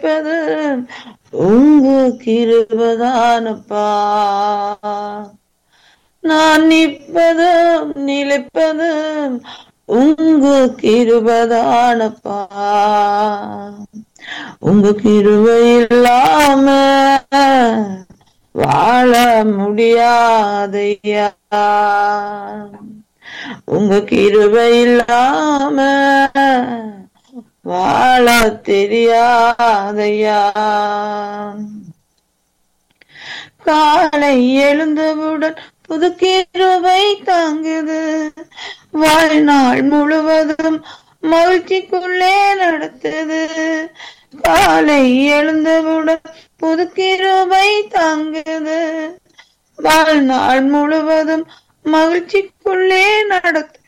நிலைப்பது உங்க கிருபதானப்பா நான் நிற்பதும் நிலைப்பதும் உங்க கிருபதானப்பா உங்க கிருபை இல்லாம வாழ முடியாதையா உங்க கிருபை இல்லாம வாழ தெரியாதையா காலை எழுந்தவுடன் புது கிருபை தாங்குது வாழ்நாள் முழுவதும் மகிழ்ச்சிக்குள்ளே நடத்துது காலை எழுந்தவுடன் புது கிருபை தாங்குது வாழ்நாள் முழுவதும் மகிழ்ச்சிக்குள்ளே நடத்துது